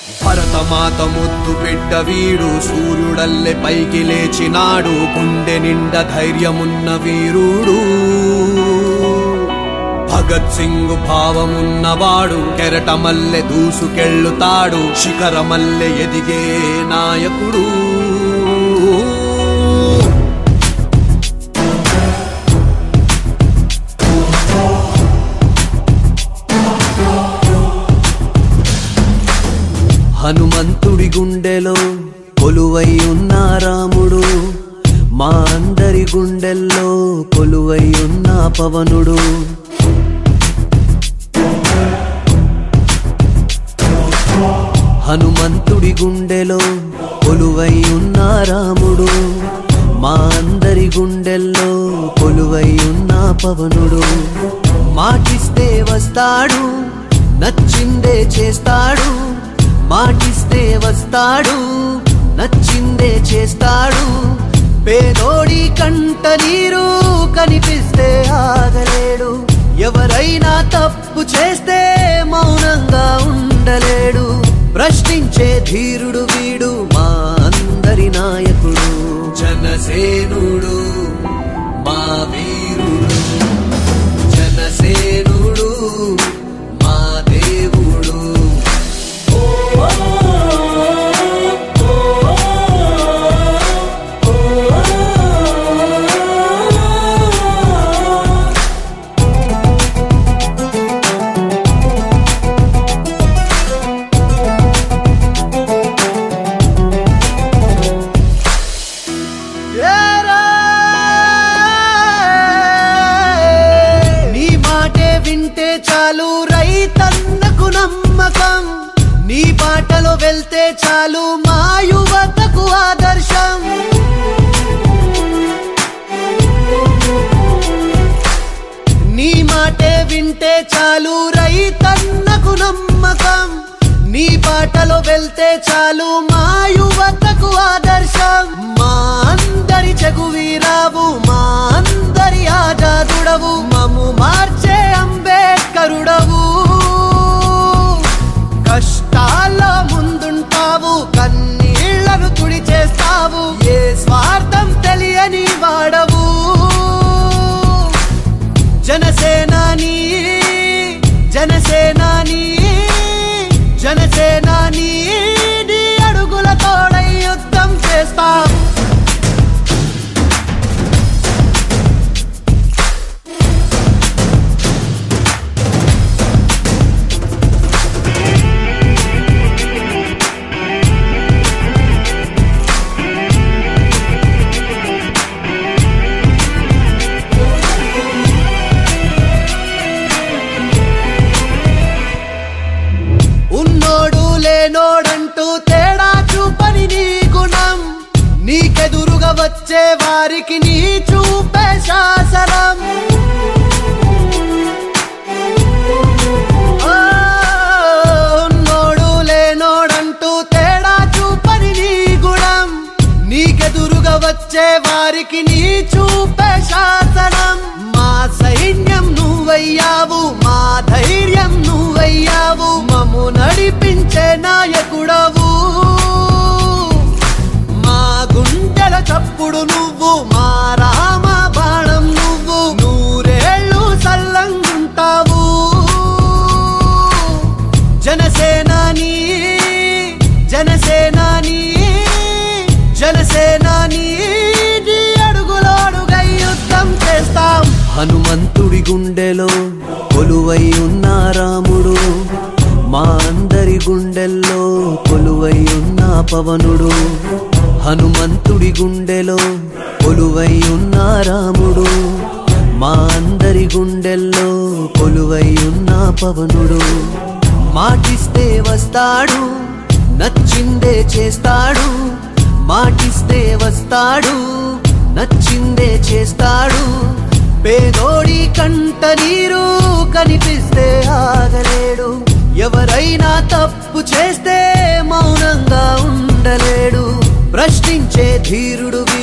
భరతమాత ముద్దు బిడ్డ వీడు సూర్యుడల్లె పైకి లేచినాడు గుండె నిండా ధైర్యమున్న వీరుడు భగత్ సింగ్ భావమున్నవాడు కెరటమల్లె దూసుకెళ్ళుతాడు శిఖరమల్లె ఎదిగే నాయకుడు హనుమంతుడి గుండెలో కొలువై ఉన్న రాముడు మా అందరి గుండెల్లో కొలువై ఉన్న పవనుడు హనుమంతుడి గుండెలో కొలువై ఉన్న రాముడు మా అందరి గుండెల్లో కొలువై ఉన్న పవనుడు మాటిస్తే వస్తాడు నచ్చిందే చేస్తాడు మాటిస్తే వస్తాడు నచ్చిందే చేస్తాడు పేదోడి కంట నీరు కనిపిస్తే ఆగలేడు ఎవరైనా తప్పు చేస్తే మౌనంగా ఉండలేడు ప్రశ్నించే ధీరుడు వీడు మా అందరి నాయకుడు జనసేనుడు మా వీరుడు జనసేనుడు మా దేవుడు నీ మాటే వింటే చాలు రైతన్నకు నమ్మకం నీ బాటలో వెళ్తే చాలు మా యువతకు ఆదర్శం నీ మాటే వింటే చాలు రైతన్నకు నమ్మకం నీ బాటలో వెళ్తే చాలు మా యువతకు ఆదర్శం మా అందరి చగువీరావు మా అందరి ఆజాదుడవు మము మార్చే అంబేద్కరుడవు కష్టాల్లో ముందుంటావు కన్నీళ్లను తుడి చేస్తావు ఏ స్వార్థం తెలియని వాడవు జనసేనాని జనసేనాని జనసేనాని నీ అడుగుల తోడై యుద్ధం చేస్తాం ఉన్నోడు లేనోడంటూ తేడా చూపని నీ గుణం నీకెదురుగా వచ్చే వారికి నీ చూపే శాసనం ఆ, ఉన్నోడు లేనోడంటూ తేడా చూపని నీ గుణం నీకెదురుగా వచ్చే వారికి నీ చూపే శాసనం మా సైన్యం నువ్వయ్యావు మా ధైర్యం నువ్వయ్యావు మము నడిపించే నాయకుడవు మా గుండెల చప్పుడు నువ్వు మా రామ బాణం నువ్వు నూరేళ్ళు సల్లంగుంటావు జనసేనాని జనసేనాని జనసేనాని నీ అడుగులో అడుగై యుద్ధం చేస్తాం హనుమంతుడి గుండెలో కొలువై ఉన్న రాముడు మా అందరి గుండెల్లో కొలువై ఉన్న పవనుడు హనుమంతుడి గుండెలో కొలువై ఉన్న రాముడు మా అందరి గుండెల్లో కొలువై ఉన్న పవనుడు మాటిస్తే వస్తాడు నచ్చిందే చేస్తాడు మాటిస్తే వస్తాడు నచ్చిందే చేస్తాడు పేదోడి కంట నీరు కనిపిస్తే ఆగలేడు ఎవరైనా తప్పు చేస్తే మౌనంగా ఉండలేడు ప్రశ్నించే ధీరుడు